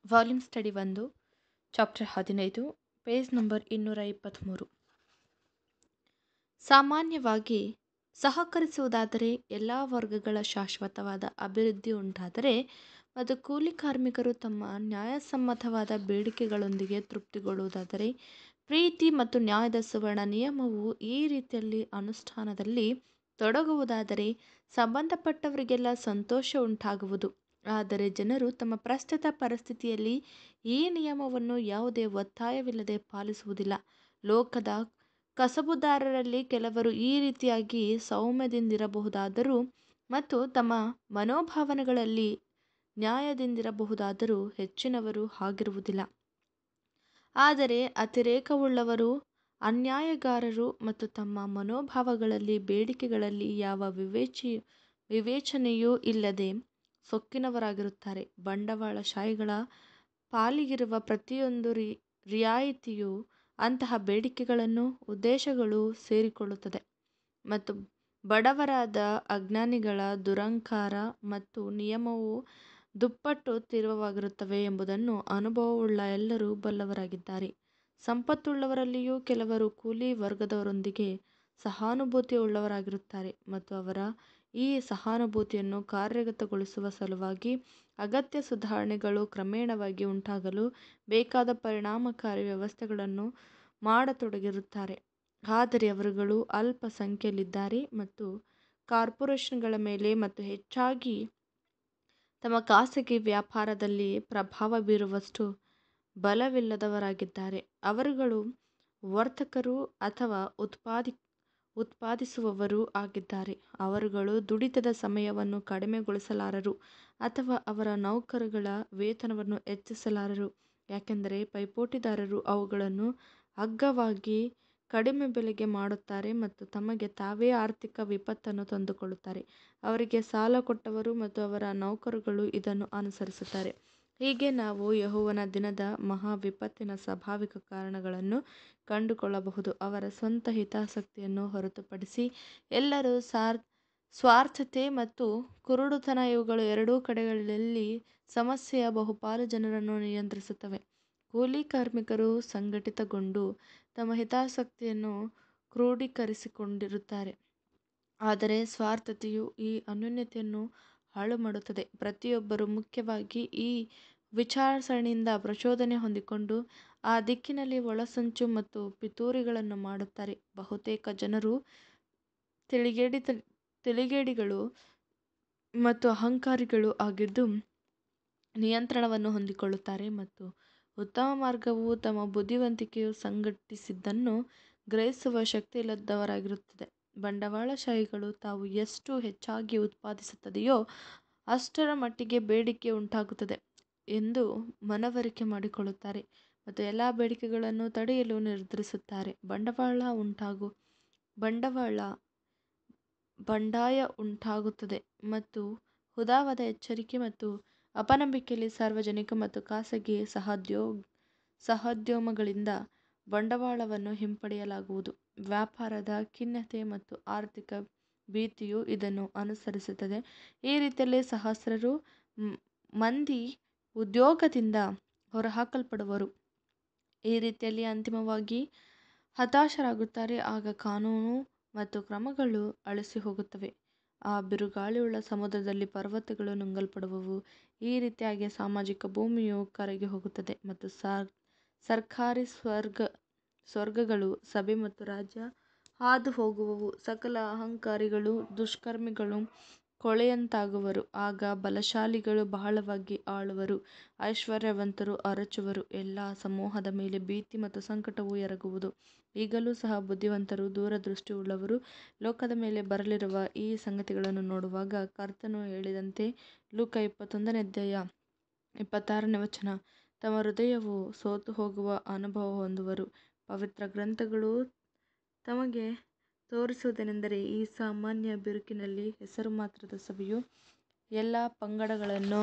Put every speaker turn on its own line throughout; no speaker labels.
volume study ಒಂದು chapter ಹದಿನೈದು page number ಇನ್ನೂರ ಇಪ್ಪತ್ತ್ಮೂರು ಸಾಮಾನ್ಯವಾಗಿ ಸಹಕರಿಸುವುದಾದರೆ ಎಲ್ಲ ವರ್ಗಗಳ ಶಾಶ್ವತವಾದ ಅಭಿವೃದ್ಧಿ ಉಂಟಾದರೆ ಮತ್ತು ಕೂಲಿ ಕಾರ್ಮಿಕರು ತಮ್ಮ ನ್ಯಾಯಸಮ್ಮತವಾದ ಬೇಡಿಕೆಗಳೊಂದಿಗೆ ತೃಪ್ತಿಗೊಳ್ಳುವುದಾದರೆ ಪ್ರೀತಿ ಮತ್ತು ನ್ಯಾಯದ ಸುವರ್ಣ ನಿಯಮವು ಈ ರೀತಿಯಲ್ಲಿ ಅನುಷ್ಠಾನದಲ್ಲಿ ತೊಡಗುವುದಾದರೆ ಸಂಬಂಧಪಟ್ಟವರಿಗೆಲ್ಲ ಸಂತೋಷ ಉಂಟಾಗುವುದು ಆದರೆ ಜನರು ತಮ್ಮ ಪ್ರಸ್ತುತ ಪರಿಸ್ಥಿತಿಯಲ್ಲಿ ಈ ನಿಯಮವನ್ನು ಯಾವುದೇ ಒತ್ತಾಯವಿಲ್ಲದೆ ಪಾಲಿಸುವುದಿಲ್ಲ ಲೋಕದ ಕಸಬುದಾರರಲ್ಲಿ ಕೆಲವರು ಈ ರೀತಿಯಾಗಿ ಸೌಮ್ಯದಿಂದಿರಬಹುದಾದರೂ ಮತ್ತು ತಮ್ಮ ಮನೋಭಾವನೆಗಳಲ್ಲಿ ನ್ಯಾಯದಿಂದಿರಬಹುದಾದರೂ ಹೆಚ್ಚಿನವರು ಹಾಗಿರುವುದಿಲ್ಲ ಆದರೆ ಅತಿರೇಕವುಳ್ಳವರು ಅನ್ಯಾಯಗಾರರು ಮತ್ತು ತಮ್ಮ ಮನೋಭಾವಗಳಲ್ಲಿ ಬೇಡಿಕೆಗಳಲ್ಲಿ ಯಾವ ವಿವೇಚಿ ವಿವೇಚನೆಯೂ ಇಲ್ಲದೆ ಸೊಕ್ಕಿನವರಾಗಿರುತ್ತಾರೆ ಬಂಡವಾಳಶಾಹಿಗಳ ಪಾಲಿಗಿರುವ ಪ್ರತಿಯೊಂದು ರಿ ರಿಯಾಯಿತಿಯೂ ಅಂತಹ ಬೇಡಿಕೆಗಳನ್ನು ಉದ್ದೇಶಗಳು ಸೇರಿಕೊಳ್ಳುತ್ತದೆ ಮತ್ತು ಬಡವರಾದ ಅಜ್ಞಾನಿಗಳ ದುರಂಕಾರ ಮತ್ತು ನಿಯಮವು ದುಪ್ಪಟ್ಟು ತೀವ್ರವಾಗಿರುತ್ತವೆ ಎಂಬುದನ್ನು ಅನುಭವವುಳ್ಳ ಎಲ್ಲರೂ ಬಲ್ಲವರಾಗಿದ್ದಾರೆ ಸಂಪತ್ತುಳ್ಳವರಲ್ಲಿಯೂ ಕೆಲವರು ಕೂಲಿ ವರ್ಗದವರೊಂದಿಗೆ ಸಹಾನುಭೂತಿಯುಳ್ಳವರಾಗಿರುತ್ತಾರೆ ಮತ್ತು ಅವರ ಈ ಸಹಾನುಭೂತಿಯನ್ನು ಕಾರ್ಯಗತಗೊಳಿಸುವ ಸಲುವಾಗಿ ಅಗತ್ಯ ಸುಧಾರಣೆಗಳು ಕ್ರಮೇಣವಾಗಿ ಉಂಟಾಗಲು ಬೇಕಾದ ಪರಿಣಾಮಕಾರಿ ವ್ಯವಸ್ಥೆಗಳನ್ನು ಮಾಡತೊಡಗಿರುತ್ತಾರೆ ಆದರೆ ಅವರುಗಳು ಅಲ್ಪ ಸಂಖ್ಯೆಯಲ್ಲಿದ್ದಾರೆ ಮತ್ತು ಕಾರ್ಪೊರೇಷನ್ಗಳ ಮೇಲೆ ಮತ್ತು ಹೆಚ್ಚಾಗಿ ತಮ್ಮ ಖಾಸಗಿ ವ್ಯಾಪಾರದಲ್ಲಿ ಪ್ರಭಾವ ಬೀರುವಷ್ಟು ಬಲವಿಲ್ಲದವರಾಗಿದ್ದಾರೆ ಅವರುಗಳು ವರ್ತಕರು ಅಥವಾ ಉತ್ಪಾದಿ ಉತ್ಪಾದಿಸುವವರೂ ಆಗಿದ್ದಾರೆ ಅವರುಗಳು ದುಡಿತದ ಸಮಯವನ್ನು ಕಡಿಮೆಗೊಳಿಸಲಾರರು ಅಥವಾ ಅವರ ನೌಕರರ ವೇತನವನ್ನು ಹೆಚ್ಚಿಸಲಾರರು ಯಾಕೆಂದರೆ ಪೈಪೋಟಿದಾರರು ಅವುಗಳನ್ನು ಅಗ್ಗವಾಗಿ ಕಡಿಮೆ ಬೆಲೆಗೆ ಮಾಡುತ್ತಾರೆ ಮತ್ತು ತಮಗೆ ತಾವೇ ಆರ್ಥಿಕ ವಿಪತ್ತನ್ನು ತಂದುಕೊಳ್ಳುತ್ತಾರೆ ಅವರಿಗೆ ಸಾಲ ಕೊಟ್ಟವರು ಮತ್ತು ಅವರ ನೌಕರರು ಇದನ್ನು ಅನುಸರಿಸುತ್ತಾರೆ ಹೀಗೆ ನಾವು ಯೆಹೋವನ ದಿನದ ಮಹಾ ವಿಪತ್ತಿನ ಸ್ವಾಭಾವಿಕ ಕಾರಣಗಳನ್ನು ಕಂಡುಕೊಳ್ಳಬಹುದು ಅವರ ಸ್ವಂತ ಹಿತಾಸಕ್ತಿಯನ್ನು ಹೊರತುಪಡಿಸಿ ಎಲ್ಲರೂ ಸಾರ್ ಸ್ವಾರ್ಥತೆ ಮತ್ತು ಕುರುಡುತನ ಇವುಗಳು ಎರಡೂ ಕಡೆಗಳಲ್ಲಿ ಸಮಸ್ಯೆಯ ಬಹುಪಾಲು ಜನರನ್ನು ನಿಯಂತ್ರಿಸುತ್ತವೆ ಕೂಲಿ ಕಾರ್ಮಿಕರು ಸಂಘಟಿತಗೊಂಡು ತಮ್ಮ ಹಿತಾಸಕ್ತಿಯನ್ನು ಕ್ರೋಢೀಕರಿಸಿಕೊಂಡಿರುತ್ತಾರೆ ಆದರೆ ಸ್ವಾರ್ಥತೆಯು ಈ ಅನ್ಯೋನ್ಯತೆಯನ್ನು ಹಾಳುಮಾಡುತ್ತದೆ ಪ್ರತಿಯೊಬ್ಬರೂ ಮುಖ್ಯವಾಗಿ ಈ ವಿಚಾರಸರಣಿಯಿಂದ ಪ್ರಚೋದನೆ ಹೊಂದಿಕೊಂಡು ಆ ದಿಕ್ಕಿನಲ್ಲಿ ಒಳಸಂಚು ಮತ್ತು ಪಿತೂರಿಗಳನ್ನು ಮಾಡುತ್ತಾರೆ ಬಹುತೇಕ ಜನರು ತಿಳಿಗೇಡಿ ತಿಳಿಗೇಡಿಗಳು ಮತ್ತು ಅಹಂಕಾರಿಗಳು ಆಗಿದ್ದು ನಿಯಂತ್ರಣವನ್ನು ಹೊಂದಿಕೊಳ್ಳುತ್ತಾರೆ ಮತ್ತು ಉತ್ತಮ ಮಾರ್ಗವು ತಮ್ಮ ಬುದ್ಧಿವಂತಿಕೆಯು ಸಂಘಟಿಸಿದ್ದನ್ನು ಗ್ರಹಿಸುವ ಶಕ್ತಿಯಿಲ್ಲದವರಾಗಿರುತ್ತದೆ ಬಂಡವಾಳಶಾಹಿಗಳು ತಾವು ಎಷ್ಟು ಹೆಚ್ಚಾಗಿ ಉತ್ಪಾದಿಸುತ್ತದೆಯೋ ಅಷ್ಟರ ಮಟ್ಟಿಗೆ ಬೇಡಿಕೆ ಉಂಟಾಗುತ್ತದೆ ಎಂದು ಮನವರಿಕೆ ಮಾಡಿಕೊಳ್ಳುತ್ತಾರೆ ಮತ್ತು ಎಲ್ಲ ಬೇಡಿಕೆಗಳನ್ನು ತಡೆಯಲು ನಿರ್ಧರಿಸುತ್ತಾರೆ ಬಂಡವಾಳ ಉಂಟಾಗು ಬಂಡವಾಳ ಬಂಡಾಯ ಉಂಟಾಗುತ್ತದೆ ಮತ್ತು ಹುದಾವಾದ ಎಚ್ಚರಿಕೆ ಮತ್ತು ಅಪನಂಬಿಕೆಯಲ್ಲಿ ಸಾರ್ವಜನಿಕ ಮತ್ತು ಖಾಸಗಿ ಸಹೋದ್ಯೋ ಸಹೋದ್ಯಮಗಳಿಂದ ಬಂಡವಾಳವನ್ನು ಹಿಂಪಡೆಯಲಾಗುವುದು ವ್ಯಾಪಾರದ ಖಿನ್ನತೆ ಮತ್ತು ಆರ್ಥಿಕ ಭೀತಿಯು ಇದನ್ನು ಅನುಸರಿಸುತ್ತದೆ ಈ ರೀತಿಯಲ್ಲಿ ಸಹಸ್ರಾರು ಮಂದಿ ಉದ್ಯೋಗದಿಂದ ಹೊರಹಾಕಲ್ಪಡುವರು ಈ ರೀತಿಯಲ್ಲಿ ಅಂತಿಮವಾಗಿ ಹತಾಶರಾಗುತ್ತಾರೆ ಆಗ ಕಾನೂನು ಮತ್ತು ಕ್ರಮಗಳು ಅಳಿಸಿಹೋಗುತ್ತವೆ ಆ ಬಿರುಗಾಳಿಯುಳ್ಳ ಸಮುದ್ರದಲ್ಲಿ ಪರ್ವತಗಳು ನುಂಗಲ್ಪಡುವವು ಈ ರೀತಿಯಾಗಿ ಸಾಮಾಜಿಕ ಭೂಮಿಯು ಕರಗಿ ಹೋಗುತ್ತದೆ ಮತ್ತು ಸಾರ್ ಸರ್ಕಾರಿ ಸ್ವರ್ಗ ಸ್ವರ್ಗಗಳು ಸಭೆ ಮತ್ತು ರಾಜ್ಯ ಹಾದು ಹೋಗುವವು ಸಕಲ ಅಹಂಕಾರಿಗಳು ದುಷ್ಕರ್ಮಿಗಳು ಕೊಳೆಯಂತಾಗುವರು ಆಗ ಬಲಶಾಲಿಗಳು ಬಹಳವಾಗಿ ಆಳುವರು ಐಶ್ವರ್ಯವಂತರು ಅರಚುವರು ಎಲ್ಲ ಸಮೂಹದ ಮೇಲೆ ಭೀತಿ ಮತ್ತು ಸಂಕಟವು ಎರಗುವುದು ಈಗಲೂ ಸಹ ಬುದ್ಧಿವಂತರು ದೂರದೃಷ್ಟಿಯುಳ್ಳವರು ಲೋಕದ ಮೇಲೆ ಬರಲಿರುವ ಈ ಸಂಗತಿಗಳನ್ನು ನೋಡುವಾಗ ಕರ್ತನು ಹೇಳಿದಂತೆ ಲೂಕ ಇಪ್ಪತ್ತೊಂದನೇ ಅಧ್ಯಾಯ ಇಪ್ಪತ್ತಾರನೇ ವಚನ ತಮ್ಮ ಹೃದಯವು ಸೋತು ಹೋಗುವ ಅನುಭವ ಹೊಂದುವರು ಪವಿತ್ರ ಗ್ರಂಥಗಳು ತಮಗೆ ತೋರಿಸುವುದೇನೆಂದರೆ ಈ ಸಾಮಾನ್ಯ ಬಿರುಕಿನಲ್ಲಿ ಹೆಸರು ಮಾತ್ರದ ಸಭೆಯು ಎಲ್ಲ ಪಂಗಡಗಳನ್ನು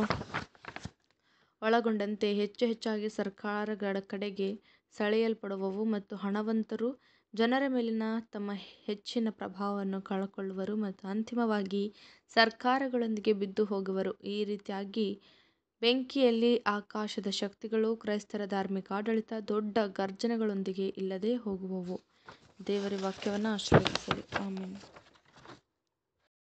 ಒಳಗೊಂಡಂತೆ ಹೆಚ್ಚು ಹೆಚ್ಚಾಗಿ ಸರ್ಕಾರಗಳ ಕಡೆಗೆ ಸೆಳೆಯಲ್ಪಡುವವು ಮತ್ತು ಹಣವಂತರು ಜನರ ಮೇಲಿನ ತಮ್ಮ ಹೆಚ್ಚಿನ ಪ್ರಭಾವವನ್ನು ಕಳಕೊಳ್ಳುವರು ಮತ್ತು ಅಂತಿಮವಾಗಿ ಸರ್ಕಾರಗಳೊಂದಿಗೆ ಬಿದ್ದು ಹೋಗುವರು ಈ ರೀತಿಯಾಗಿ ಬೆಂಕಿಯಲ್ಲಿ ಆಕಾಶದ ಶಕ್ತಿಗಳು ಕ್ರೈಸ್ತರ ಧಾರ್ಮಿಕ ಆಡಳಿತ ದೊಡ್ಡ ಗರ್ಜನೆಗಳೊಂದಿಗೆ ಇಲ್ಲದೆ ಹೋಗುವವು ದೇವರ ವಾಕ್ಯವನ್ನು ಆಶೀರ್ವದಿಸಲಿ ಆಮೇಲೆ